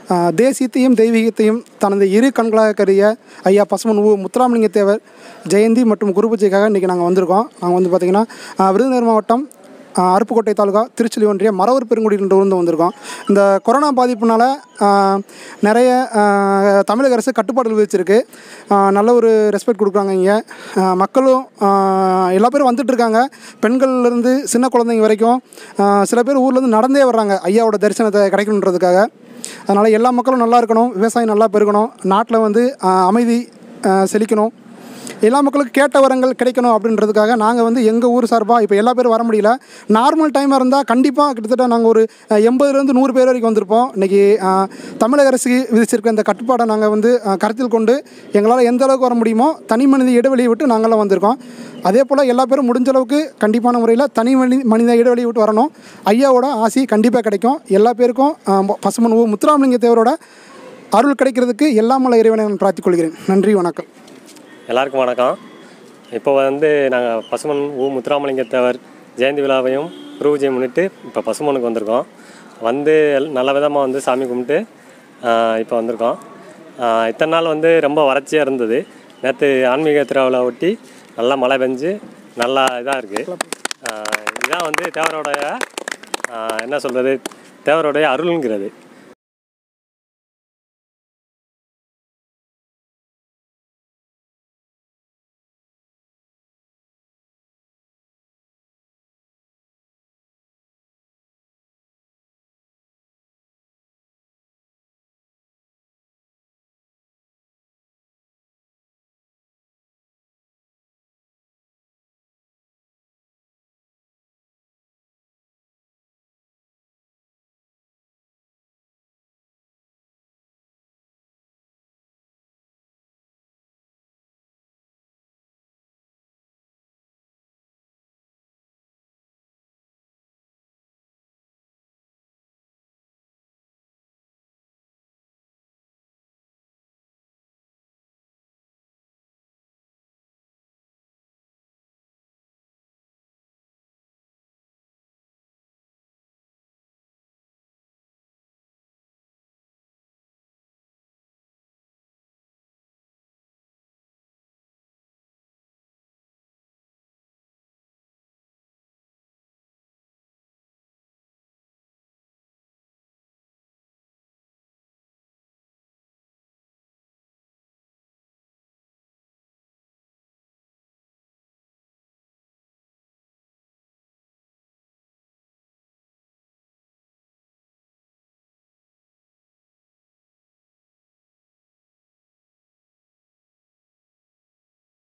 ஆஹ் தேசியத்தையும் தெய்வீகத்தையும் தனது இரு கண்களாக கருதிய ஐயா பசுமன் ஊ முத்துராமலிங்க தேவர் ஜெயந்தி மற்றும் குரு பூஜைக்காக இன்றைக்கி நாங்கள் வந்திருக்கோம் நாங்கள் வந்து பார்த்திங்கன்னா ஆஹ் விருதுநகர் மாவட்டம் ஆஹ் அருப்புக்கோட்டை தாலுகா திருச்செலி ஒன்றிய மரவர் பெருங்குடியிலிருந்து இருந்து வந்திருக்கோம் இந்த கொரோனா பாதிப்புனால ஆஹ் நிறைய ஆஹ் தமிழக அரசு கட்டுப்பாடுகள் விதிச்சிருக்கு ஆஹ் நல்ல ஒரு ரெஸ்பெக்ட் கொடுக்குறாங்க இங்கே ஆஹ் மக்களும் ஆஹ் எல்லா பேரும் வந்துட்டு இருக்காங்க பெண்கள்லேருந்து சின்ன குழந்தைங்க வரைக்கும் ஆஹ் சில பேர் ஊர்லேருந்து நடந்தே வர்றாங்க ஐயாவோட தரிசனத்தை கிடைக்கணுன்றதுக்காக அதனால் எல்லா மக்களும் நல்லா இருக்கணும் விவசாயம் நல்லா பெருகணும் நாட்டில் வந்து ஆஹ் அமைதி ஆஹ் செழிக்கணும் எல்லா மக்களுக்கும் கேட்ட வரங்கள் கிடைக்கணும் அப்படின்றதுக்காக நாங்கள் வந்து எங்கள் ஊர் சார்பாக இப்போ எல்லா பேரும் வர முடியல நார்மல் டைமாக இருந்தால் கண்டிப்பாக கிட்டத்தட்ட நாங்கள் ஒரு அஹ், எண்பதுலேருந்து நூறு பேர் வரைக்கும் வந்திருப்போம் இன்றைக்கி தமிழக அரசு விதிச்சிருக்க இந்த கட்டுப்பாடை நாங்கள் வந்து அஹ், கருத்தில் கொண்டு எங்களால் எந்த அளவுக்கு வர முடியுமோ தனி மனித இடைவெளியை விட்டு நாங்களாம் வந்திருக்கோம் அதே போல் எல்லா பேரும் முடிஞ்ச அளவுக்கு கண்டிப்பான முறையில் தனி மனி மனித இடைவெளியை விட்டு வரணும் ஐயாவோட ஆசி கண்டிப்பாக கிடைக்கும் எல்லா பேருக்கும் அஹ், பசுமன் ஊ முத்துராமலிங்க தேவரோட அருள் கிடைக்கிறதுக்கு எல்லாம் வல்ல இறைவனை நான் பிரார்த்திக் கொள்கிறேன் நன்றி வணக்கம் எல்லாருக்கும் வணக்கம் இப்போ வந்து நாங்கள் பசுமன் ஊ முத்துராமலிங்க தேவர் ஜெயந்தி விழாவையும் குருபூஜையை முன்னிட்டு இப்போ பசுமனுக்கு வந்திருக்கோம் வந்து எல்- நல்ல விதமாக வந்து சாமி கும்பிட்டு ஆஹ், இப்போ வந்திருக்கோம் ஆஹ், இத்தனை நாள் வந்து ரொம்ப வறட்சியாக இருந்தது நேற்று ஆன்மீக திருவிழா ஒட்டி நல்லா மழை பெஞ்சு நல்லா இதாக இருக்குது இதான் வந்து தேவரோடைய ஆஹ், என்ன சொல்கிறது தேவருடைய அருள்ங்கிறது